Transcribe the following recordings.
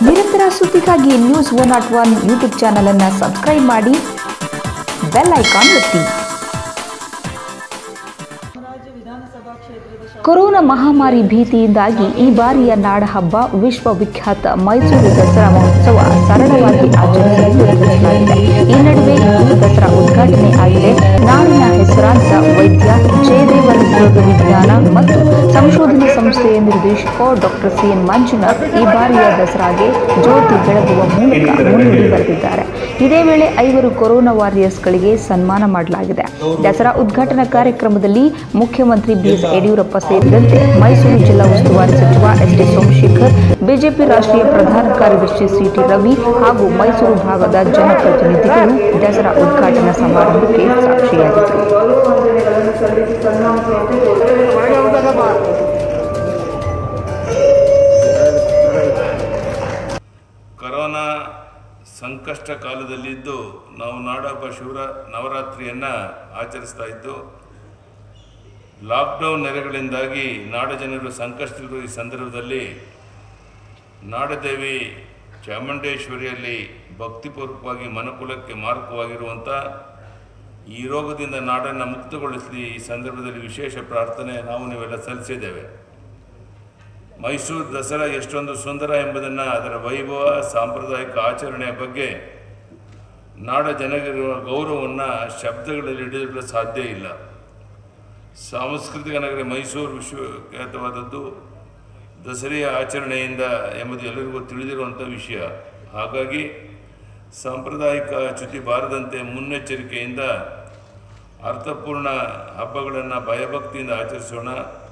ನಿರಂತರ ಸುದ್ದಿಗಾಗಿ news one not one YouTube channel ಅನ್ನು ಸಬ್ಸ್ಕ್ರೈಬ್ ಮಾಡಿ ಬೆಲ್ ಐಕಾನ್ ಒತ್ತಿ ರಾಜ್ಯ ವಿಧಾನಸಭಾ ಕ್ಷೇತ್ರದ ಶಾಸಕ ಕೊರೋನಾ ಮಹಾಮಾರಿ ಭೀತಿಯಿಂದಾಗಿ ಈ ಬಾರಿಯ ನಾಡಹಬ್ಬ ವಿಶ್ವವಿಖ್ಯಾತ ಮೈಸೂರು ದಸರಾ ಮಹೋತ್ಸವ ಸರಳವಾಗಿ ಆಚರಿಸಲು ನಿರ್ಧರಿಸಲಾಗಿದೆ ಈ ನಡುವೆ ಈ ದಸರಾ ಉದ್ಘಾಟನೆ ಆಗಿದೆ ನಾಡಿನ ಹೆಸರಾಂತ ವೈದ್ಯ ಜಯದೇವ ಹೃದ್ರೋಗ ವಿಜ್ಞಾನ ಮತ್ತು ಸಂಶೋಧನಾ ಸಂಸ್ಥೆಯ ನಿರ್ದೇಶಕ ಡಾಕ್ಟರ್ ಸಿಎನ್ ಮಂಜುನಾಥ್ ಈ ಬಾರಿಯ ದಸರಾಗೆ ಜ್ಯೋತಿ ಬೆಳಗುವ ಮೂಲಕ ಮುನ್ನುಡಿ ಬರೆದಿದ್ದಾರೆ ಇದೇ ವೇಳೆ ಐವರು ಕೊರೋನಾ ವಾರಿಯರ್ಸ್ಗಳಿಗೆ ಸನ್ಮಾನ ಮಾಡಲಾಗಿದೆ ದಸರಾ ಉದ್ಘಾಟನಾ ಕಾರ್ಯಕ್ರಮದಲ್ಲಿ ಮುಖ್ಯಮಂತ್ರಿ ಬಿಎಸ್ ಯಡಿಯೂರಪ್ಪ ಸೇರಿದಂತೆ ಮೈಸೂರು ಜಿಲ್ಲಾ ಉಸ್ತುವಾರಿ ಸಚಿವ ಎಸ್ ಟಿ ಸೋಮಶೇಖರ್ ಬಿಜೆಪಿ ರಾಷ್ಟ್ರೀಯ ಪ್ರಧಾನ ಕಾರ್ಯದರ್ಶಿ ಸಿಟಿ ರವಿ ಹಾಗೂ ಮೈಸೂರು ಭಾಗದ ಜನಪ್ರತಿನಿಧಿಗಳು ದಸರಾ ಉದ್ಘಾಟನಾ ಸಮಾರಂಭಕ್ಕೆ ಸಾಕ್ಷಿಯಾಗಿದ್ದರು ವಂದನೆಗಳನ್ನು ಸಲ್ಲಿಸಿ ಸನ್ಮಾನಿಸುವಂತೆ ಕೋರುತ್ತೇನೆ. ಕರೋನಾ ಸಂಕಷ್ಟ ಕಾಲದಲ್ಲಿದ್ದು ನಾವು ನಾಡಹಬ್ಬ ಶಿವರ ನವರಾತ್ರಿಯನ್ನು ಆಚರಿಸ್ತಾ ಇದ್ದು ಲಾಕ್ಡೌನ್ ನೆರೆಗಳಿಂದಾಗಿ ನಾಡ ಜನರು ಸಂಕಷ್ಟದಲ್ಲಿರುವ ಈ ಸಂದರ್ಭದಲ್ಲಿ ನಾಡದೇವಿ ಚಾಮುಂಡೇಶ್ವರಿಯಲ್ಲಿ ಭಕ್ತಿಪೂರ್ವಕವಾಗಿ ಮನುಕುಲಕ್ಕೆ ಮಾರಕವಾಗಿರುವಂಥ ಈ ರೋಗದಿಂದ ನಾಡನ್ನು ಮುಕ್ತಗೊಳಿಸಲಿ ಈ ಸಂದರ್ಭದಲ್ಲಿ ವಿಶೇಷ ಪ್ರಾರ್ಥನೆ ನಾವು ನೀವೆಲ್ಲ ಸಲ್ಲಿಸಿದ್ದೇವೆ ಮೈಸೂರು ದಸರಾ ಎಷ್ಟೊಂದು ಸುಂದರ ಎಂಬುದನ್ನು ಅದರ ವೈಭವ ಸಾಂಪ್ರದಾಯಿಕ ಆಚರಣೆಯ ಬಗ್ಗೆ ನಾಡ ಜನಗಿರುವ ಗೌರವವನ್ನು ಶಬ್ದಗಳಲ್ಲಿ ಹಿಡಿದಿಡಲು ಸಾಧ್ಯ ಇಲ್ಲ ಸಾಂಸ್ಕೃತಿಕ ನಗರ ಮೈಸೂರು ವಿಶ್ವಖ್ಯಾತವಾದದ್ದು ದಸರೆಯ ಆಚರಣೆಯಿಂದ ಎಂಬುದು ಎಲ್ಲರಿಗೂ ತಿಳಿದಿರುವಂಥ ವಿಷಯ ಹಾಗಾಗಿ ಸಾಂಪ್ರದಾಯಿಕ ಚ್ಯುತಿ ಬಾರದಂತೆ ಮುನ್ನೆಚ್ಚರಿಕೆಯಿಂದ ಅರ್ಥಪೂರ್ಣ ಹಬ್ಬಗಳನ್ನು ಭಯಭಕ್ತಿಯಿಂದ ಆಚರಿಸೋಣ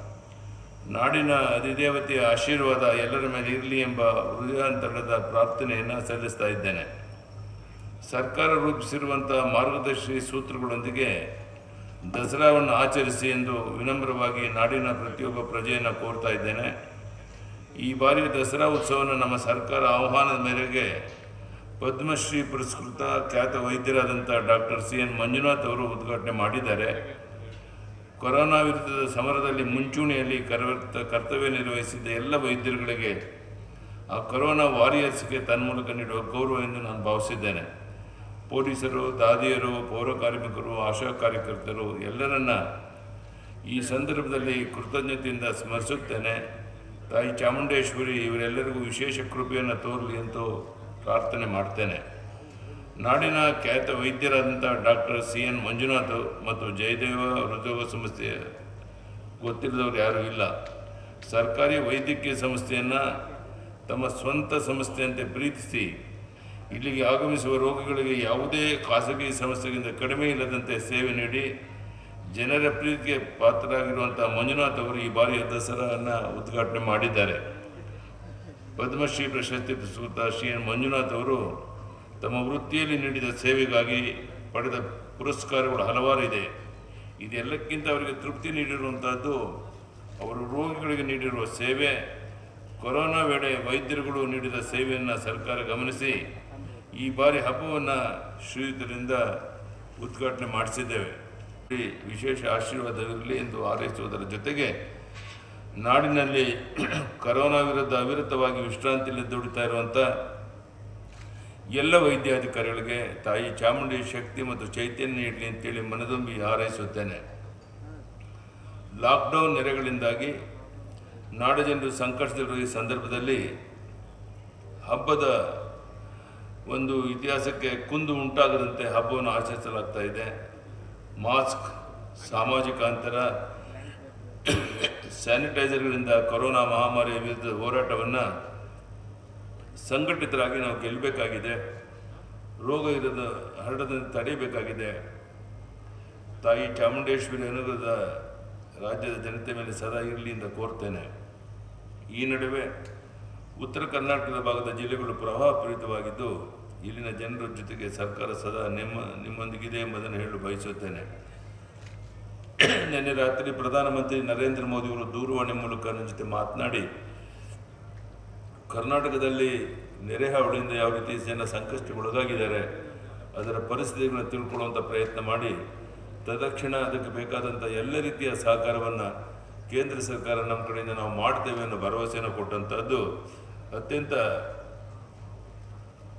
ನಾಡಿನ ಅಧಿದೇವತೆಯ ಆಶೀರ್ವಾದ ಎಲ್ಲರ ಮೇಲೆ ಇರಲಿ ಎಂಬ ಹೃದಯಾಂತರದ ಪ್ರಾರ್ಥನೆಯನ್ನು ಸಲ್ಲಿಸ್ತಾ ಇದ್ದೇನೆ ಸರ್ಕಾರ ರೂಪಿಸಿರುವಂಥ ಮಾರ್ಗದರ್ಶಿ ಸೂತ್ರಗಳೊಂದಿಗೆ ದಸರಾವನ್ನು ಆಚರಿಸಿ ಎಂದು ವಿನಮ್ರವಾಗಿ ನಾಡಿನ ಪ್ರತಿಯೊಬ್ಬ ಪ್ರಜೆಯನ್ನು ಕೋರ್ತಾ ಇದ್ದೇನೆ ಈ ಬಾರಿಯ ದಸರಾ ಉತ್ಸವವನ್ನು ನಮ್ಮ ಸರ್ಕಾರ ಆಹ್ವಾನದ ಮೇರೆಗೆ ಪದ್ಮಶ್ರೀ ಪುರಸ್ಕೃತ ಖ್ಯಾತ ವೈದ್ಯರಾದಂಥ ಡಾಕ್ಟರ್ ಸಿ ಎನ್ ಮಂಜುನಾಥ್ ಅವರು ಉದ್ಘಾಟನೆ ಮಾಡಿದ್ದಾರೆ ಕೊರೋನಾ ವಿರುದ್ಧದ ಸಮರದಲ್ಲಿ ಮುಂಚೂಣಿಯಲ್ಲಿ ಕರ್ವರ್ತ ಕರ್ತವ್ಯ ನಿರ್ವಹಿಸಿದ್ದ ಎಲ್ಲ ವೈದ್ಯರುಗಳಿಗೆ ಆ ಕೊರೋನಾ ವಾರಿಯರ್ಸ್ಗೆ ತನ್ಮೂಲಕ ನೀಡುವ ಗೌರವ ಎಂದು ನಾನು ಭಾವಿಸಿದ್ದೇನೆ ಪೊಲೀಸರು ದಾದಿಯರು ಪೌರ ಕಾರ್ಮಿಕರು ಆಶಾ ಕಾರ್ಯಕರ್ತರು ಎಲ್ಲರನ್ನ ಈ ಸಂದರ್ಭದಲ್ಲಿ ಕೃತಜ್ಞತೆಯಿಂದ ಸ್ಮರಿಸುತ್ತೇನೆ ತಾಯಿ ಚಾಮುಂಡೇಶ್ವರಿ ಇವರೆಲ್ಲರಿಗೂ ವಿಶೇಷ ಕೃಪೆಯನ್ನು ತೋರಲಿ ಎಂದು ಪ್ರಾರ್ಥನೆ ಮಾಡ್ತೇನೆ ನಾಡಿನ ಖ್ಯಾತ ವೈದ್ಯರಾದಂಥ ಡಾಕ್ಟರ್ ಸಿ ಎನ್ ಮಂಜುನಾಥ್ ಮತ್ತು ಜಯದೇವ ಹೃದಯೋಗ ಸಂಸ್ಥೆ ಗೊತ್ತಿಲ್ಲದವರು ಯಾರೂ ಇಲ್ಲ ಸರ್ಕಾರಿ ವೈದ್ಯಕೀಯ ಸಂಸ್ಥೆಯನ್ನು ತಮ್ಮ ಸ್ವಂತ ಸಂಸ್ಥೆಯಂತೆ ಪ್ರೀತಿಸಿ ಇಲ್ಲಿಗೆ ಆಗಮಿಸುವ ರೋಗಿಗಳಿಗೆ ಯಾವುದೇ ಖಾಸಗಿ ಸಂಸ್ಥೆಗಿಂತ ಕಡಿಮೆ ಇಲ್ಲದಂತೆ ಸೇವೆ ನೀಡಿ ಜನರ ಪ್ರೀತಿಗೆ ಪಾತ್ರರಾಗಿರುವಂಥ ಮಂಜುನಾಥ್ ಅವರು ಈ ಬಾರಿಯ ದಸರಾವನ್ನು ಉದ್ಘಾಟನೆ ಮಾಡಿದ್ದಾರೆ ಪದ್ಮಶ್ರೀ ಪ್ರಶಸ್ತಿ ಪುರಸ್ಕೃತ ಶ್ರೀ ಎನ್ ಮಂಜುನಾಥ್ ಅವರು ತಮ್ಮ ವೃತ್ತಿಯಲ್ಲಿ ನೀಡಿದ ಸೇವೆಗಾಗಿ ಪಡೆದ ಪುರಸ್ಕಾರಗಳು ಹಲವಾರು ಇದೆ ಇದೆಲ್ಲಕ್ಕಿಂತ ಅವರಿಗೆ ತೃಪ್ತಿ ನೀಡಿರುವಂಥದ್ದು ಅವರು ರೋಗಿಗಳಿಗೆ ನೀಡಿರುವ ಸೇವೆ ಕೊರೋನಾ ವೇಳೆ ವೈದ್ಯರುಗಳು ನೀಡಿದ ಸೇವೆಯನ್ನು ಸರ್ಕಾರ ಗಮನಿಸಿ ಈ ಬಾರಿ ಹಬ್ಬವನ್ನು ಶ್ರೀಯುತರಿಂದ ಉದ್ಘಾಟನೆ ಮಾಡಿಸಿದ್ದೇವೆ ಈ ವಿಶೇಷ ಆಶೀರ್ವಾದವಿರಲಿ ಎಂದು ಹಾರೈಸುವುದರ ಜೊತೆಗೆ ನಾಡಿನಲ್ಲಿ ಕರೋನಾ ವಿರುದ್ಧ ಅವಿರತವಾಗಿ ವಿಶ್ರಾಂತಿಯಲ್ಲಿ ದುಡಿತಾ ಇರುವಂಥ ಎಲ್ಲ ವೈದ್ಯಾಧಿಕಾರಿಗಳಿಗೆ ತಾಯಿ ಚಾಮುಂಡಿ ಶಕ್ತಿ ಮತ್ತು ಚೈತನ್ಯ ನೀಡಲಿ ಅಂತೇಳಿ ಮನದೊಂಬಿ ಹಾರೈಸುತ್ತೇನೆ ಲಾಕ್ಡೌನ್ ನೆರೆಗಳಿಂದಾಗಿ ನಾಡ ಜನರು ಸಂಕಷ್ಟದಲ್ಲಿರುವ ಈ ಸಂದರ್ಭದಲ್ಲಿ ಹಬ್ಬದ ಒಂದು ಇತಿಹಾಸಕ್ಕೆ ಕುಂದು ಉಂಟಾಗದಂತೆ ಹಬ್ಬವನ್ನು ಆಚರಿಸಲಾಗ್ತಾ ಇದೆ ಮಾಸ್ಕ್ ಸಾಮಾಜಿಕ ಅಂತರ ಸ್ಯಾನಿಟೈಸರ್ಗಳಿಂದ ಕೊರೋನಾ ಮಹಾಮಾರಿಯ ವಿರುದ್ಧ ಹೋರಾಟವನ್ನು ಸಂಘಟಿತರಾಗಿ ನಾವು ಗೆಲ್ಲಬೇಕಾಗಿದೆ ರೋಗ ಇರದ ಹರಡದಂತೆ ತಡೆಯಬೇಕಾಗಿದೆ ತಾಯಿ ಚಾಮುಂಡೇಶ್ವರಿ ಅನುಗ್ರಹದ ರಾಜ್ಯದ ಜನತೆ ಮೇಲೆ ಸದಾ ಇರಲಿ ಅಂತ ಕೋರ್ತೇನೆ ಈ ನಡುವೆ ಉತ್ತರ ಕರ್ನಾಟಕದ ಭಾಗದ ಜಿಲ್ಲೆಗಳು ಪ್ರವಾಹ ಪೀಡಿತವಾಗಿದ್ದು ಇಲ್ಲಿನ ಜನರ ಜೊತೆಗೆ ಸರ್ಕಾರ ಸದಾ ನಿಮ್ಮ ನಿಮ್ಮೊಂದಿಗಿದೆ ಎಂಬುದನ್ನು ಹೇಳಲು ಬಯಸುತ್ತೇನೆ ನಿನ್ನೆ ರಾತ್ರಿ ಪ್ರಧಾನಮಂತ್ರಿ ನರೇಂದ್ರ ಮೋದಿಯವರು ದೂರವಾಣಿ ಮೂಲಕ ನನ್ನ ಜೊತೆ ಮಾತನಾಡಿ ಕರ್ನಾಟಕದಲ್ಲಿ ನೆರೆ ಹಾವಳಿಯಿಂದ ಯಾವ ರೀತಿ ಜನ ಸಂಕಷ್ಟಕ್ಕೆ ಒಳಗಾಗಿದ್ದಾರೆ ಅದರ ಪರಿಸ್ಥಿತಿಗಳನ್ನು ತಿಳ್ಕೊಳ್ಳುವಂಥ ಪ್ರಯತ್ನ ಮಾಡಿ ತದಕ್ಷಣ ಅದಕ್ಕೆ ಬೇಕಾದಂಥ ಎಲ್ಲ ರೀತಿಯ ಸಹಕಾರವನ್ನು ಕೇಂದ್ರ ಸರ್ಕಾರ ನಮ್ಮ ಕಡೆಯಿಂದ ನಾವು ಮಾಡ್ತೇವೆ ಅನ್ನೋ ಭರವಸೆಯನ್ನು ಕೊಟ್ಟಂಥದ್ದು ಅತ್ಯಂತ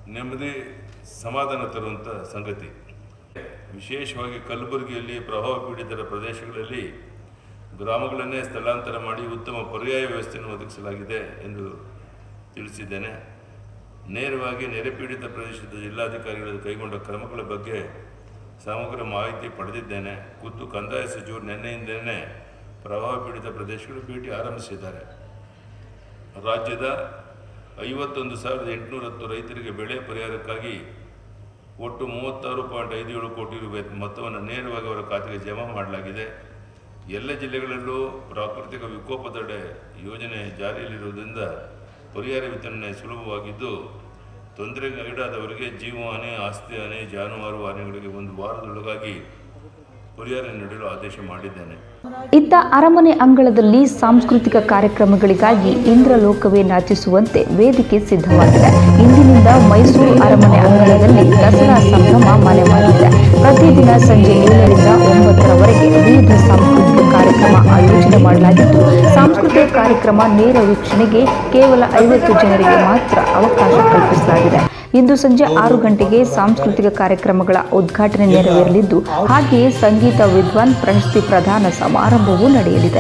ನೆಮ್ಮದಿ ಸಮಾಧಾನ ತರುವಂಥ ಸಂಗತಿ ವಿಶೇಷವಾಗಿ ಕಲಬುರಗಿಯಲ್ಲಿ ಪ್ರವಾಹ ಪೀಡಿತರ ಪ್ರದೇಶಗಳಲ್ಲಿ ಗ್ರಾಮಗಳನ್ನೇ ಸ್ಥಳಾಂತರ ಮಾಡಿ ಉತ್ತಮ ಪರ್ಯಾಯ ವ್ಯವಸ್ಥೆಯನ್ನು ಒದಗಿಸಲಾಗಿದೆ ಎಂದು ತಿಳಿಸಿದ್ದೇನೆ ನೇರವಾಗಿ ನೆರೆ ಪೀಡಿತ ಪ್ರದೇಶದ ಜಿಲ್ಲಾಧಿಕಾರಿಗಳು ಕೈಗೊಂಡ ಕ್ರಮಗಳ ಬಗ್ಗೆ ಸಮಗ್ರ ಮಾಹಿತಿ ಪಡೆದಿದ್ದೇನೆ ಖುದ್ದು ಕಂದಾಯ ಸಚಿವರು ನಿನ್ನೆಯಿಂದಲೇ ಪ್ರವಾಹ ಪೀಡಿತ ಪ್ರದೇಶಗಳು ಭೇಟಿ ಆರಂಭಿಸಿದ್ದಾರೆ ರಾಜ್ಯದ ಐವತ್ತೊಂದು ಸಾವಿರದ ಎಂಟುನೂರ ಹತ್ತು ರೈತರಿಗೆ ಬೆಳೆ ಪರಿಹಾರಕ್ಕಾಗಿ ಒಟ್ಟು ಮೂವತ್ತಾರು ಪಾಯಿಂಟ್ ಐದು ಏಳು ಕೋಟಿ ರೂಪಾಯಿ ಮೊತ್ತವನ್ನು ನೇರವಾಗಿ ಅವರ ಖಾತೆಗೆ ಜಮಾ ಮಾಡಲಾಗಿದೆ ಎಲ್ಲ ಜಿಲ್ಲೆಗಳಲ್ಲೂ ಪ್ರಾಕೃತಿಕ ವಿಕೋಪ ತಡೆ ಯೋಜನೆ ಜಾರಿಯಲ್ಲಿರುವುದರಿಂದ ಪರಿಹಾರ ವಿತರಣೆ ಸುಲಭವಾಗಿದ್ದು ತೊಂದರೆಗೀಡಾದವರಿಗೆ ಜೀವಹಾನಿ ಆಸ್ತಿ ಹಾನಿ ಜಾನುವಾರು ಹಾನಿಗಳಿಗೆ ಒಂದು ವಾರದೊಳಗಾಗಿ ಪರಿಹಾರ ನೀಡಲು ಆದೇಶ ಮಾಡಿದ್ದೇನೆ ಇತ್ತ ಅರಮನೆ ಅಂಗಳದಲ್ಲಿ ಸಾಂಸ್ಕೃತಿಕ ಕಾರ್ಯಕ್ರಮಗಳಿಗಾಗಿ ಇಂದ್ರಲೋಕವೇ ನಾಚಿಸುವಂತೆ ವೇದಿಕೆ ಸಿದ್ಧವಾಗಿದೆ ಇಂದಿನಿಂದ ಮೈಸೂರು ಅರಮನೆ ಅಂಗಳದಲ್ಲಿ ದಸರಾ ಸಂಭ್ರಮ ಮನೆ ಮಾಡಿದೆ ಪ್ರತಿದಿನ ಸಂಜೆ ಏಳರಿಂದ ಒಂಬತ್ತರವರೆಗೆ ವಿವಿಧ ಸಾಂಸ್ಕೃತಿಕ ಕಾರ್ಯಕ್ರಮ ಆಯೋಜನೆ ಮಾಡಲಾಗಿದ್ದು ಸಾಂಸ್ಕೃತಿಕ ಕಾರ್ಯಕ್ರಮ ನೇರ ವೀಕ್ಷಣೆಗೆ ಕೇವಲ ಐವತ್ತು ಜನರಿಗೆ ಮಾತ್ರ ಅವಕಾಶ ಕಲ್ಪಿಸಲಾಗಿದೆ ಇಂದು ಸಂಜೆ ಆರು ಗಂಟೆಗೆ ಸಾಂಸ್ಕೃತಿಕ ಕಾರ್ಯಕ್ರಮಗಳ ಉದ್ಘಾಟನೆ ನೆರವೇರಲಿದ್ದು ಹಾಗೆಯೇ ಸಂಗೀತ ವಿದ್ವಾನ್ ಪ್ರಶಸ್ತಿ ಪ್ರದಾನ ಸಮಾರಂಭವೂ ನಡೆಯಲಿದೆ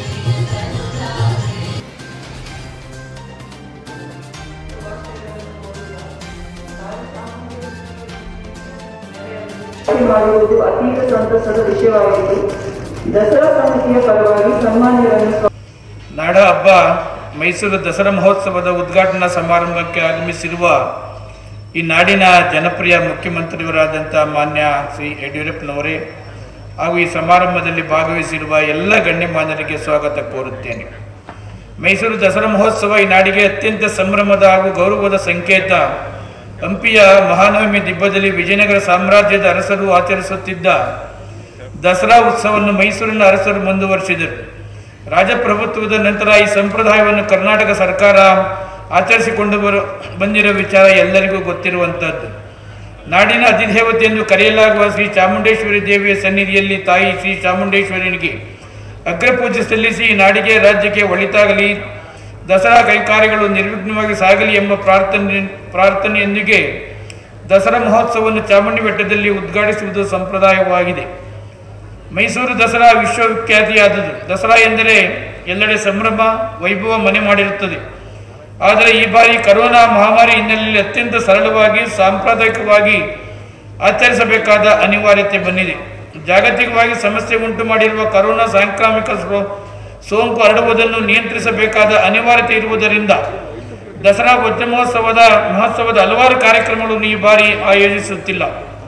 ಮಾಡುವುದು ಅತೀವ ಸಂತಸದ ವಿಷಯವಾಗಿದ್ದು ದಸರಾ ಸಮಿತಿಯ ಪರವಾಗಿ ಸನ್ಮಾನ್ಯರನ್ನು ಸ್ವ- ನಾಡ ಹಬ್ಬ ಮೈಸೂರು ದಸರಾ ಮಹೋತ್ಸವದ ಉದ್ಘಾಟನಾ ಸಮಾರಂಭಕ್ಕೆ ಆಗಮಿಸಿರುವ ಈ ನಾಡಿನ ಜನಪ್ರಿಯ ಮುಖ್ಯಮಂತ್ರಿಯವರಾದಂಥ ಮಾನ್ಯ ಶ್ರೀ ಯಡಿಯೂರಪ್ಪನವರೇ ಹಾಗೂ ಈ ಸಮಾರಂಭದಲ್ಲಿ ಭಾಗವಹಿಸಿರುವ ಎಲ್ಲ ಗಣ್ಯಮಾನ್ಯರಿಗೆ ಸ್ವಾಗತ ಕೋರುತ್ತೇನೆ ಮೈಸೂರು ದಸರಾ ಮಹೋತ್ಸವ ಈ ನಾಡಿಗೆ ಅತ್ಯಂತ ಸಂಭ್ರಮದ ಹಾಗೂ ಗೌರವದ ಸಂಕೇತ ಹಂಪಿಯ ಮಹಾನವಮಿ ದಿಬ್ಬದಲ್ಲಿ ವಿಜಯನಗರ ಸಾಮ್ರಾಜ್ಯದ ಅರಸರು ಆಚರಿಸುತ್ತಿದ್ದ ದಸರಾ ಉತ್ಸವವನ್ನು ಮೈಸೂರಿನ ಅರಸರು ಮುಂದುವರಿಸಿದರು ರಾಜಪ್ರಭುತ್ವದ ನಂತರ ಈ ಸಂಪ್ರದಾಯವನ್ನು ಕರ್ನಾಟಕ ಸರ್ಕಾರ ಆಚರಿಸಿಕೊಂಡು ಬರು ಬಂದಿರೋ ವಿಚಾರ ಎಲ್ಲರಿಗೂ ಗೊತ್ತಿರುವಂಥದ್ದು ನಾಡಿನ ಅಧಿದೇವತೆ ಎಂದು ಕರೆಯಲಾಗುವ ಶ್ರೀ ಚಾಮುಂಡೇಶ್ವರಿ ದೇವಿಯ ಸನ್ನಿಧಿಯಲ್ಲಿ ತಾಯಿ ಶ್ರೀ ಚಾಮುಂಡೇಶ್ವರಿನಿಗೆ ಅಗ್ರಪೂಜೆ ಸಲ್ಲಿಸಿ ಈ ನಾಡಿಗೆ ರಾಜ್ಯಕ್ಕೆ ಒಳಿತಾಗಲಿ ದಸರಾ ಕೈಕಾರ್ಯಗಳು ನಿರ್ವಿಘ್ನವಾಗಿ ಸಾಗಲಿ ಎಂಬ ಪ್ರಾರ್ಥನೆ ಪ್ರಾರ್ಥನೆಯೊಂದಿಗೆ ದಸರಾ ಮಹೋತ್ಸವವನ್ನು ಚಾಮುಂಡಿ ಬೆಟ್ಟದಲ್ಲಿ ಉದ್ಘಾಟಿಸುವುದು ಸಂಪ್ರದಾಯವಾಗಿದೆ ಮೈಸೂರು ದಸರಾ ವಿಶ್ವವಿಖ್ಯಾತಿಯಾದುದು ದಸರಾ ಎಂದರೆ ಎಲ್ಲೆಡೆ ಸಂಭ್ರಮ ವೈಭವ ಮನೆ ಮಾಡಿರುತ್ತದೆ ಆದರೆ ಈ ಬಾರಿ ಕರೋನಾ ಮಹಾಮಾರಿ ಹಿನ್ನೆಲೆಯಲ್ಲಿ ಅತ್ಯಂತ ಸರಳವಾಗಿ ಸಾಂಪ್ರದಾಯಿಕವಾಗಿ ಆಚರಿಸಬೇಕಾದ ಅನಿವಾರ್ಯತೆ ಬಂದಿದೆ ಜಾಗತಿಕವಾಗಿ ಸಮಸ್ಯೆ ಉಂಟು ಮಾಡಿರುವ ಕರೋನಾ ಸಾಂಕ್ರಾಮಿಕ ಸ್ರೋ- ಸೋಂಕು ಹರಡುವುದನ್ನು ನಿಯಂತ್ರಿಸಬೇಕಾದ ಅನಿವಾರ್ಯತೆ ಇರುವುದರಿಂದ ದಸರಾ ಮಹೋತ್ಸವದ ಮಹೋತ್ಸವದ ಹಲವಾರು ಕಾರ್ಯಕ್ರಮಗಳನ್ನು ಈ ಬಾರಿ ಆಯೋಜಿಸುತ್ತಿಲ್ಲ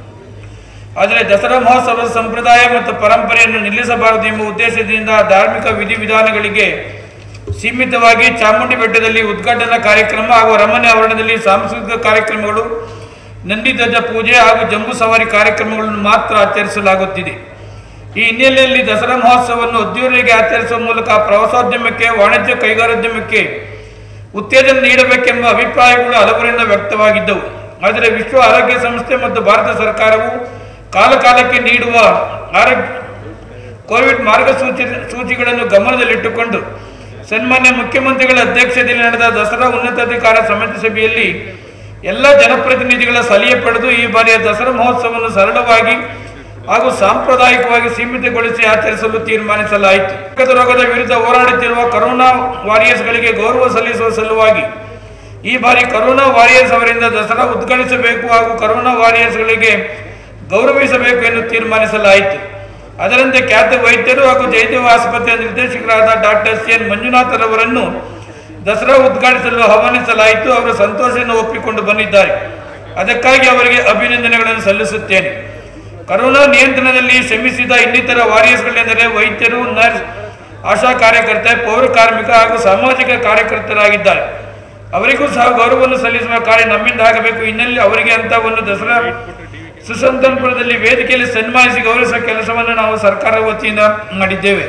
ಆದರೆ ದಸರಾ ಮಹೋತ್ಸವದ ಸಂಪ್ರದಾಯ ಮತ್ತು ಪರಂಪರೆಯನ್ನು ನಿಲ್ಲಿಸಬಾರದು ಎಂಬ ಉದ್ದೇಶದಿಂದ ಧಾರ್ಮಿಕ ವಿಧಿವಿಧಾನಗಳಿಗೆ ಸೀಮಿತವಾಗಿ ಚಾಮುಂಡಿ ಬೆಟ್ಟದಲ್ಲಿ ಉದ್ಘಾಟನಾ ಕಾರ್ಯಕ್ರಮ ಹಾಗೂ ಅರಮನೆ ಆವರಣದಲ್ಲಿ ಸಾಂಸ್ಕೃತಿಕ ಕಾರ್ಯಕ್ರಮಗಳು ನಂದಿಧ್ವಜ ಪೂಜೆ ಹಾಗೂ ಜಂಬೂ ಸವಾರಿ ಕಾರ್ಯಕ್ರಮಗಳನ್ನು ಮಾತ್ರ ಆಚರಿಸಲಾಗುತ್ತಿದೆ ಈ ಹಿನ್ನೆಲೆಯಲ್ಲಿ ದಸರಾ ಮಹೋತ್ಸವವನ್ನು ಅದ್ದೂರಿಗೆ ಆಚರಿಸುವ ಮೂಲಕ ಪ್ರವಾಸೋದ್ಯಮಕ್ಕೆ ವಾಣಿಜ್ಯ ಕೈಗಾರೋದ್ಯಮಕ್ಕೆ ಉತ್ತೇಜನ ನೀಡಬೇಕೆಂಬ ಅಭಿಪ್ರಾಯಗಳು ಹಲವರಿಂದ ವ್ಯಕ್ತವಾಗಿದ್ದವು ಆದರೆ ವಿಶ್ವ ಆರೋಗ್ಯ ಸಂಸ್ಥೆ ಮತ್ತು ಭಾರತ ಸರ್ಕಾರವು ಕಾಲಕಾಲಕ್ಕೆ ನೀಡುವ ಆರೋಗ್ಯ ಕೋವಿಡ್ ಮಾರ್ಗಸೂಚಿ ಸೂಚಿಗಳನ್ನು ಗಮನದಲ್ಲಿಟ್ಟುಕೊಂಡು ಸನ್ಮಾನ್ಯ ಮುಖ್ಯಮಂತ್ರಿಗಳ ಅಧ್ಯಕ್ಷತೆಯಲ್ಲಿ ನಡೆದ ದಸರಾ ಉನ್ನತಾಧಿಕಾರ ಸಮಿತಿ ಸಭೆಯಲ್ಲಿ ಎಲ್ಲ ಜನಪ್ರತಿನಿಧಿಗಳ ಸಲಹೆ ಪಡೆದು ಈ ಬಾರಿಯ ದಸರಾ ಮಹೋತ್ಸವವನ್ನು ಸರಳವಾಗಿ ಹಾಗೂ ಸಾಂಪ್ರದಾಯಿಕವಾಗಿ ಸೀಮಿತಗೊಳಿಸಿ ಆಚರಿಸಲು ತೀರ್ಮಾನಿಸಲಾಯಿತು ಚಿಕ್ಕದ ರೋಗದ ವಿರುದ್ಧ ಹೋರಾಡುತ್ತಿರುವ ಕರೋನಾ ವಾರಿಯರ್ಸ್ಗಳಿಗೆ ಗೌರವ ಸಲ್ಲಿಸುವ ಸಲುವಾಗಿ ಈ ಬಾರಿ ಕರೋನಾ ವಾರಿಯರ್ಸ್ ಅವರಿಂದ ದಸರಾ ಉದ್ಘಾಟಿಸಬೇಕು ಹಾಗೂ ಕರೋನಾ ವಾರಿಯರ್ಸ್ಗಳಿಗೆ ಗೌರವಿಸಬೇಕು ಎಂದು ತೀರ್ಮಾನಿಸಲಾಯಿತು ಅದರಂತೆ ಖ್ಯಾತ ವೈದ್ಯರು ಹಾಗೂ ಜಯದೇವ ಆಸ್ಪತ್ರೆಯ ನಿರ್ದೇಶಕರಾದ ಡಾಕ್ಟರ್ ಸಿ ಎನ್ ಮಂಜುನಾಥರವರನ್ನು ದಸರಾ ಉದ್ಘಾಟಿಸಲು ಆಹ್ವಾನಿಸಲಾಯಿತು ಅವರು ಸಂತೋಷವನ್ನು ಒಪ್ಪಿಕೊಂಡು ಬಂದಿದ್ದಾರೆ ಅದಕ್ಕಾಗಿ ಅವರಿಗೆ ಅಭಿನಂದನೆಗಳನ್ನು ಸಲ್ಲಿಸುತ್ತೇನೆ ಕರೋನಾ ನಿಯಂತ್ರಣದಲ್ಲಿ ಶ್ರಮಿಸಿದ ಇನ್ನಿತರ ವಾರಿಯರ್ಸ್ಗಳೆಂದರೆ ವೈದ್ಯರು ನರ್ಸ್ ಆಶಾ ಕಾರ್ಯಕರ್ತೆ ಪೌರ ಕಾರ್ಮಿಕ ಹಾಗೂ ಸಾಮಾಜಿಕ ಕಾರ್ಯಕರ್ತರಾಗಿದ್ದಾರೆ ಅವರಿಗೂ ಸಹ ಗೌರವವನ್ನು ಸಲ್ಲಿಸುವ ಕಾರ್ಯ ನಮ್ಮಿಂದ ಆಗಬೇಕು ಹಿನ್ನೆಲೆ ಅವರಿಗೆ ಅಂತ ಒಂದು ದಸರಾ ಸುಸಂತನಪುರದಲ್ಲಿ ವೇದಿಕೆಯಲ್ಲಿ ಸನ್ಮಾನಿಸಿ ಗೌರವಿಸುವ ಕೆಲಸವನ್ನು ನಾವು ಸರ್ಕಾರ ವತಿಯಿಂದ ಮಾಡಿದ್ದೇವೆ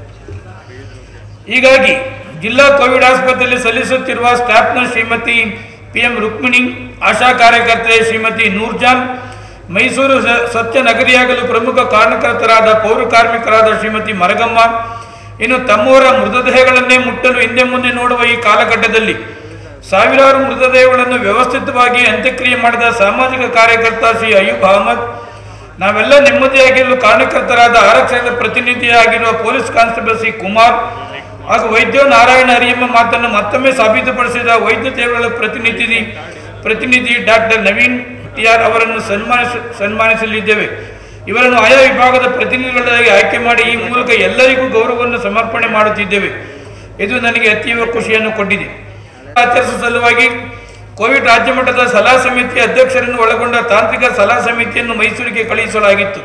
ಹೀಗಾಗಿ ಜಿಲ್ಲಾ ಕೋವಿಡ್ ಆಸ್ಪತ್ರೆಯಲ್ಲಿ ಸಲ್ಲಿಸುತ್ತಿರುವ ಸ್ಟಾಫ್ನ ಶ್ರೀಮತಿ ಪಿ ಎಂ ರುಕ್ಮಿಣಿ ಆಶಾ ಕಾರ್ಯಕರ್ತೆ ಶ್ರೀಮತಿ ನೂರ್ಜಾನ್ ಮೈಸೂರು ಸ- ಸ್ವಚ್ಛ ನಗರಿಯಾಗಲು ಪ್ರಮುಖ ಕಾರಣಕರ್ತರಾದ ಪೌರ ಕಾರ್ಮಿಕರಾದ ಶ್ರೀಮತಿ ಮರಗಮ್ಮ ಇನ್ನು ತಮ್ಮವರ ಮೃತದೇಹಗಳನ್ನೇ ಮುಟ್ಟಲು ಹಿಂದೆ ಮುಂದೆ ನೋಡುವ ಈ ಕಾಲಘಟ್ಟದಲ್ಲಿ ಸಾವಿರಾರು ಮೃತದೇಹಗಳನ್ನು ವ್ಯವಸ್ಥಿತವಾಗಿ ಅಂತ್ಯಕ್ರಿಯೆ ಮಾಡಿದ ಸಾಮಾಜಿಕ ಕಾರ್ಯಕರ್ತ ಶ್ರೀ ಅಯ್ಯೂಬ್ ಅಹಮದ್ ನಾವೆಲ್ಲ ನೆಮ್ಮದಿಯಾಗಿರಲು ಕಾರಣಕರ್ತರಾದ ಆರಕ್ಷಣದ ಪ್ರತಿನಿಧಿಯಾಗಿರುವ ಪೊಲೀಸ್ ಕಾನ್ಸ್ಟೇಬಲ್ ಶ್ರೀ ಕುಮಾರ್ ಹಾಗೂ ವೈದ್ಯ ನಾರಾಯಣ ಹರಿಯಮ್ಮ ಮಾತನ್ನು ಮತ್ತೊಮ್ಮೆ ಸಾಬೀತುಪಡಿಸಿದ ವೈದ್ಯ ಸೇವೆಗಳ ಪ್ರತಿನಿಧಿ ಪ್ರತಿನಿಧಿ ಡಾಕ್ಟರ್ ನವೀನ್ ಟಿ ಆರ್ ಅವರನ್ನು ಸನ್ಮಾನಿಸ ಸನ್ಮಾನಿಸಲಿದ್ದೇವೆ ಇವರನ್ನು ಆಯಾ ವಿಭಾಗದ ಪ್ರತಿನಿಧಿಗಳಾಗಿ ಆಯ್ಕೆ ಮಾಡಿ ಈ ಮೂಲಕ ಎಲ್ಲರಿಗೂ ಗೌರವವನ್ನು ಸಮರ್ಪಣೆ ಮಾಡುತ್ತಿದ್ದೇವೆ ಇದು ನನಗೆ ಅತೀವ ಖುಷಿಯನ್ನು ಕೊಟ್ಟಿದೆ ಆಚರಿಸುವ ಸಲುವಾಗಿ ಕೋವಿಡ್ ರಾಜ್ಯ ಮಟ್ಟದ ಸಲಹಾ ಸಮಿತಿಯ ಅಧ್ಯಕ್ಷರನ್ನು ಒಳಗೊಂಡ ತಾಂತ್ರಿಕ ಸಲಹಾ ಸಮಿತಿಯನ್ನು ಮೈಸೂರಿಗೆ ಕಳುಹಿಸಲಾಗಿತ್ತು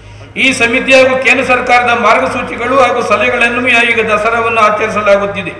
ಈ ಸಮಿತಿ ಹಾಗೂ ಕೇಂದ್ರ ಸರ್ಕಾರದ ಮಾರ್ಗಸೂಚಿಗಳು ಹಾಗೂ ಸಲಹೆಗಳನ್ನು ಈಗ ದಸರಾವನ್ನು ಆಚರಿಸಲಾಗುತ್ತಿದೆ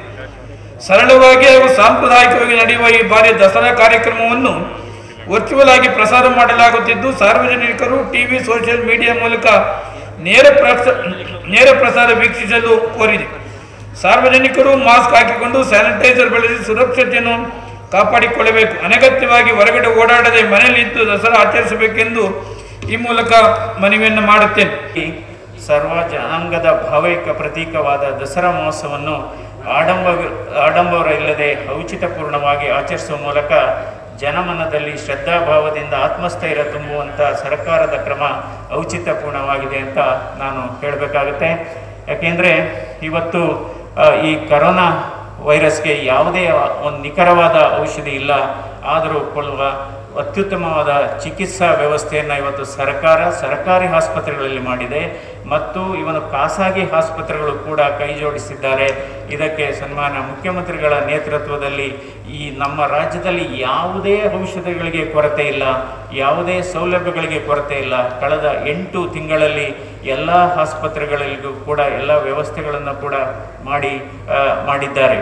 ಸರಳವಾಗಿ ಹಾಗೂ ಸಾಂಪ್ರದಾಯಿಕವಾಗಿ ನಡೆಯುವ ಈ ಬಾರಿಯ ದಸರಾ ಕಾರ್ಯಕ್ರಮವನ್ನು ವರ್ಚುವಲ್ ಆಗಿ ಪ್ರಸಾರ ಮಾಡಲಾಗುತ್ತಿದ್ದು ಸಾರ್ವಜನಿಕರು ಟಿವಿ ಸೋಷಿಯಲ್ ಮೀಡಿಯಾ ಮೂಲಕ ನೇರ ಪ್ರಸ ನೇರ ಪ್ರಸಾರ ವೀಕ್ಷಿಸಲು ಕೋರಿದೆ ಸಾರ್ವಜನಿಕರು ಮಾಸ್ಕ್ ಹಾಕಿಕೊಂಡು ಸ್ಯಾನಿಟೈಸರ್ ಬಳಸಿ ಸುರಕ್ಷತೆಯನ್ನು ಕಾಪಾಡಿಕೊಳ್ಳಬೇಕು ಅನಗತ್ಯವಾಗಿ ಹೊರಗಡೆ ಓಡಾಡದೆ ಮನೆಯಲ್ಲಿದ್ದು ದಸರಾ ಆಚರಿಸಬೇಕೆಂದು ಈ ಮೂಲಕ ಮನವಿಯನ್ನು ಮಾಡುತ್ತೇನೆ ಈ ಸರ್ವ ಜನಾಂಗದ ಭಾವೈಕ ಪ್ರತೀಕವಾದ ದಸರಾ ಮಹೋತ್ಸವವನ್ನು ಆಡಂಬ ಆಡಂಬರ ಇಲ್ಲದೆ ಔಚಿತ್ಯಪೂರ್ಣವಾಗಿ ಆಚರಿಸುವ ಮೂಲಕ ಜನಮನದಲ್ಲಿ ಶ್ರದ್ಧಾಭಾವದಿಂದ ಆತ್ಮಸ್ಥೈರ್ಯ ತುಂಬುವಂಥ ಸರ್ಕಾರದ ಕ್ರಮ ಔಚಿತ್ಯಪೂರ್ಣವಾಗಿದೆ ಅಂತ ನಾನು ಹೇಳಬೇಕಾಗುತ್ತೆ ಯಾಕೆಂದರೆ ಇವತ್ತು ಆ, ಈ ಕರೋನಾ ವೈರಸ್ಗೆ ಯಾವುದೇ ಒಂದು ನಿಖರವಾದ ಔಷಧಿ ಇಲ್ಲ ಆದರೂ ಕೊಳ್ಳುವ ಅತ್ಯುತ್ತಮವಾದ ಚಿಕಿತ್ಸಾ ವ್ಯವಸ್ಥೆಯನ್ನು ಇವತ್ತು ಸರ್ಕಾರ ಸರ್ಕಾರಿ ಆಸ್ಪತ್ರೆಗಳಲ್ಲಿ ಮಾಡಿದೆ ಮತ್ತು ಇವನು ಖಾಸಗಿ ಆಸ್ಪತ್ರೆಗಳು ಕೂಡ ಕೈ ಜೋಡಿಸಿದ್ದಾರೆ ಇದಕ್ಕೆ ಸನ್ಮಾನ ಮುಖ್ಯಮಂತ್ರಿಗಳ ನೇತೃತ್ವದಲ್ಲಿ ಈ ನಮ್ಮ ರಾಜ್ಯದಲ್ಲಿ ಯಾವುದೇ ಔಷಧಿಗಳಿಗೆ ಕೊರತೆ ಇಲ್ಲ ಯಾವುದೇ ಸೌಲಭ್ಯಗಳಿಗೆ ಕೊರತೆ ಇಲ್ಲ ಕಳೆದ ಎಂಟು ತಿಂಗಳಲ್ಲಿ ಎಲ್ಲ ಆಸ್ಪತ್ರೆಗಳಿಗೂ ಕೂಡ ಎಲ್ಲ ವ್ಯವಸ್ಥೆಗಳನ್ನು ಕೂಡ ಮಾಡಿ ಆ, ಮಾಡಿದ್ದಾರೆ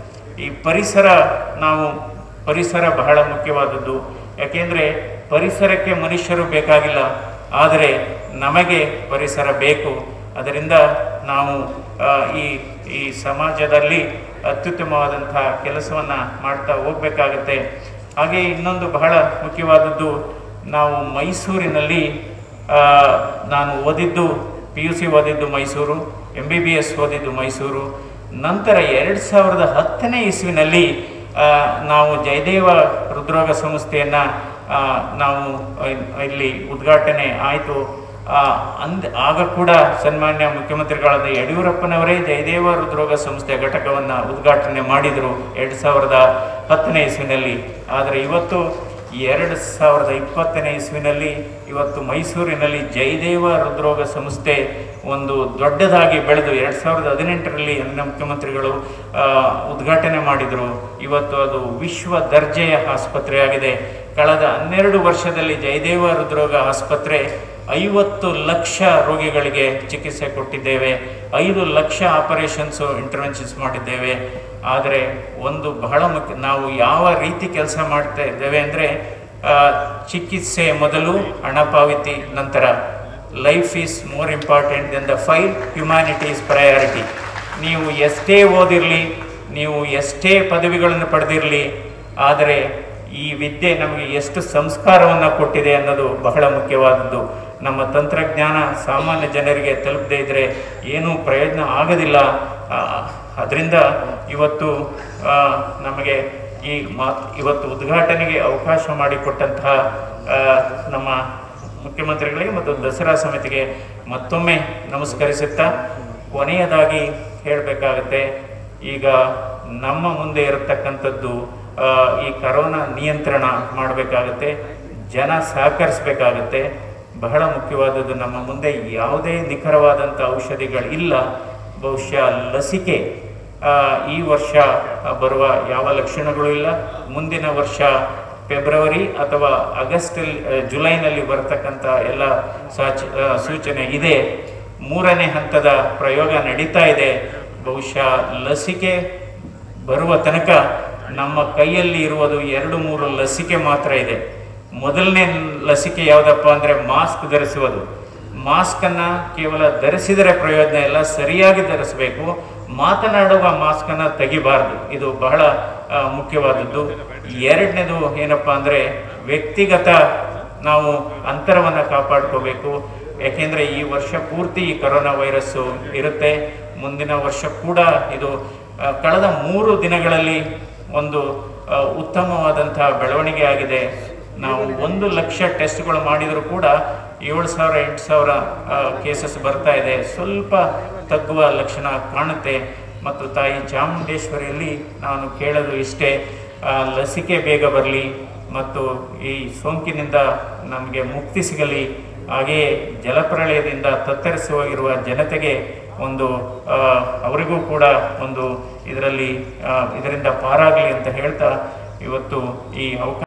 ಈ ಪರಿಸರ ನಾವು ಪರಿಸರ ಬಹಳ ಮುಖ್ಯವಾದದ್ದು ಯಾಕೆಂದರೆ ಪರಿಸರಕ್ಕೆ ಮನುಷ್ಯರು ಬೇಕಾಗಿಲ್ಲ ಆದರೆ ನಮಗೆ ಪರಿಸರ ಬೇಕು ಅದರಿಂದ ನಾವು ಆ, ಈ ಈ ಸಮಾಜದಲ್ಲಿ ಅತ್ಯುತ್ತಮವಾದಂಥ ಕೆಲಸವನ್ನು ಮಾಡ್ತಾ ಹೋಗಬೇಕಾಗತ್ತೆ ಹಾಗೆ ಇನ್ನೊಂದು ಬಹಳ ಮುಖ್ಯವಾದದ್ದು ನಾವು ಮೈಸೂರಿನಲ್ಲಿ ಆ, ನಾನು ಓದಿದ್ದು ಪಿ ಯು ಸಿ ಓದಿದ್ದು Mysuru M B B S ಓದಿದ್ದು ಮೈಸೂರು ನಂತರ ಎರಡು ಸಾವಿರದ ಹತ್ತನೇ ಇಸ್ವಿನಲ್ಲಿ ಆ, ನಾವು ಜಯದೇವ ಹೃದ್ರೋಗ ಸಂಸ್ಥೆಯನ್ನು ನಾವು ಇ- ಇಲ್ಲಿ ಉದ್ಘಾಟನೆ ಆಯಿತು ಅಂದ್ ಆಗ ಕೂಡ ಸನ್ಮಾನ್ಯ ಮುಖ್ಯಮಂತ್ರಿಗಳಾದ ಯಡಿಯೂರಪ್ಪನವರೇ ಜಯದೇವ ಹೃದ್ರೋಗ ಸಂಸ್ಥೆ ಘಟಕವನ್ನು ಉದ್ಘಾಟನೆ ಮಾಡಿದರು ಎರಡು ಸಾವಿರದ ಹತ್ತನೇ ಇಸ್ವಿನಲ್ಲಿ ಆದರೆ ಇವತ್ತು ಎರಡು ಸಾವಿರದ ಇಪ್ಪತ್ತನೇ ಇಸ್ವಿನಲ್ಲಿ ಇವತ್ತು ಮೈಸೂರಿನಲ್ಲಿ ಜಯದೇವ ಹೃದ್ರೋಗ ಸಂಸ್ಥೆ ಒಂದು ದೊಡ್ಡದಾಗಿ ಬೆಳೆದು ಎರಡು ಸಾವಿರದ ಹದಿನೆಂಟರಲ್ಲಿ ಅಂದಿನ ಮುಖ್ಯಮಂತ್ರಿಗಳು ಆ, ಉದ್ಘಾಟನೆ ಮಾಡಿದರು ಇವತ್ತು ಅದು ವಿಶ್ವ ದರ್ಜೆಯ ಆಸ್ಪತ್ರೆಯಾಗಿದೆ ಕಳೆದ ಹನ್ನೆರಡು ವರ್ಷದಲ್ಲಿ ಜಯದೇವ ಹೃದ್ರೋಗ ಆಸ್ಪತ್ರೆ ಐವತ್ತು ಲಕ್ಷ ರೋಗಿಗಳಿಗೆ ಚಿಕಿತ್ಸೆ ಕೊಟ್ಟಿದ್ದೇವೆ ಐದು ಲಕ್ಷ ಆಪರೇಷನ್ಸು ಇಂಟರ್ವೆನ್ಷನ್ಸ್ ಮಾಡಿದ್ದೇವೆ ಆದರೆ ಒಂದು ಬಹಳ ಮುಖ್ಯ ನಾವು ಯಾವ ರೀತಿ ಕೆಲಸ ಮಾಡ್ತಾ ಇದ್ದೇವೆ ಅಂದರೆ ಚಿಕಿತ್ಸೆ ಮೊದಲು ಹಣ ಪಾವತಿ ನಂತರ life is more important than the file humanity is priority ನೀವು ಎಷ್ಟೇ ಓದಿರಲಿ ನೀವು ಎಷ್ಟೇ ಪದವಿಗಳನ್ನು ಪಡೆದಿರಲಿ ಆದರೆ ಈ ವಿದ್ಯೆ ನಮಗೆ ಎಷ್ಟು ಸಂಸ್ಕಾರವನ್ನು ಕೊಟ್ಟಿದೆ ಅನ್ನೋದು ಬಹಳ ಮುಖ್ಯವಾದದ್ದು ನಮ್ಮ ತಂತ್ರಜ್ಞಾನ ಸಾಮಾನ್ಯ ಜನರಿಗೆ ತಲುಪದೇ ಇದ್ದರೆ ಏನೂ ಪ್ರಯೋಜನ ಆಗೋದಿಲ್ಲ ಅದರಿಂದ ಇವತ್ತು ಆ, ನಮಗೆ ಈ ಮಾತ್ ಇವತ್ತು ಉದ್ಘಾಟನೆಗೆ ಅವಕಾಶ ಮಾಡಿಕೊಟ್ಟಂತಹ ಆ, ನಮ್ಮ ಮುಖ್ಯಮಂತ್ರಿಗಳಿಗೆ ಮತ್ತು ದಸರಾ ಸಮಿತಿಗೆ ಮತ್ತೊಮ್ಮೆ ನಮಸ್ಕರಿಸುತ್ತಾ ಕೊನೆಯದಾಗಿ ಹೇಳಬೇಕಾಗತ್ತೆ ಈಗ ನಮ್ಮ ಮುಂದೆ ಇರತಕ್ಕಂಥದ್ದು ಆ, ಈ ಕರೋನಾ ನಿಯಂತ್ರಣ ಮಾಡಬೇಕಾಗತ್ತೆ ಜನ ಸಹಕರಿಸಬೇಕಾಗತ್ತೆ ಬಹಳ ಮುಖ್ಯವಾದದ್ದು ನಮ್ಮ ಮುಂದೆ ಯಾವುದೇ ನಿಖರವಾದಂಥ ಔಷಧಿಗಳಿಲ್ಲ ಬಹುಶಃ ಲಸಿಕೆ ಆ, ಈ ವರ್ಷ ಬರುವ ಯಾವ ಲಕ್ಷಣಗಳು ಇಲ್ಲ ಮುಂದಿನ ವರ್ಷ ಫೆಬ್ರವರಿ ಅಥವಾ ಆಗಸ್ಟ್ ಜುಲೈನಲ್ಲಿ ಬರ್ತಕ್ಕಂಥ ಎಲ್ಲ ಸಾಚ ಆ, ಸೂಚನೆ ಇದೆ ಮೂರನೇ ಹಂತದ ಪ್ರಯೋಗ ನಡೀತಾ ಇದೆ ಬಹುಶಃ ಲಸಿಕೆ ಬರುವ ತನಕ ನಮ್ಮ ಕೈಯಲ್ಲಿ ಇರುವುದು ಎರಡು ಮೂರು ಲಸಿಕೆ ಮಾತ್ರ ಇದೆ ಮೊದಲನೇ ಲಸಿಕೆ ಯಾವುದಪ್ಪ ಅಂದರೆ ಮಾಸ್ಕ್ ಧರಿಸುವುದು ಮಾಸ್ಕನ್ನು ಕೇವಲ ಧರಿಸಿದರೆ ಪ್ರಯೋಜನ ಇಲ್ಲ ಸರಿಯಾಗಿ ಧರಿಸಬೇಕು ಮಾತನಾಡುವ ಮಾಸ್ಕನ್ನು ತೆಗಿಬಾರ್ದು ಇದು ಬಹಳ ಆ, ಮುಖ್ಯವಾದದ್ದು ಎರಡನೇದು ಏನಪ್ಪ ಅಂದರೆ ವ್ಯಕ್ತಿಗತ ನಾವು ಅಂತರವನ್ನು ಕಾಪಾಡ್ಕೋಬೇಕು ಯಾಕೆಂದರೆ ಈ ವರ್ಷ ಪೂರ್ತಿ ಈ ಕರೋನಾ ವೈರಸ್ಸು ಇರುತ್ತೆ ಮುಂದಿನ ವರ್ಷ ಕೂಡ ಇದು ಆ, ಕಳೆದ ಮೂರು ದಿನಗಳಲ್ಲಿ ಒಂದು ಆ, ಉತ್ತಮವಾದಂಥ ಬೆಳವಣಿಗೆ ಆಗಿದೆ ನಾವು ಒಂದು ಲಕ್ಷ ಟೆಸ್ಟ್ಗಳು ಮಾಡಿದರೂ ಕೂಡ ಏಳು ಸಾವಿರ ಎಂಟು ಸಾವಿರ ಕೇಸಸ್ ಬರ್ತಾ ಇದೆ ಸ್ವಲ್ಪ ತಗ್ಗುವ ಲಕ್ಷಣ ಕಾಣುತ್ತೆ ಮತ್ತು ತಾಯಿ ಚಾಮುಂಡೇಶ್ವರಿಯಲ್ಲಿ ನಾನು ಕೇಳೋದು ಇಷ್ಟೇ ಆ, ಲಸಿಕೆ ಬೇಗ ಬರಲಿ ಮತ್ತು ಈ ಸೋಂಕಿನಿಂದ ನಮಗೆ ಮುಕ್ತಿ ಸಿಗಲಿ ಹಾಗೆಯೇ ಜಲಪ್ರಳಯದಿಂದ ತತ್ತರಿಸಿ ಹೋಗಿರುವ ಜನತೆಗೆ ಒಂದು ಆ, ಅವರಿಗೂ ಕೂಡ ಒಂದು ಇದರಲ್ಲಿ ಆ, ಇದರಿಂದ ಪಾರಾಗಲಿ ಅಂತ ಹೇಳ್ತಾ ಇವತ್ತು ಈ ಅವಕಾಶ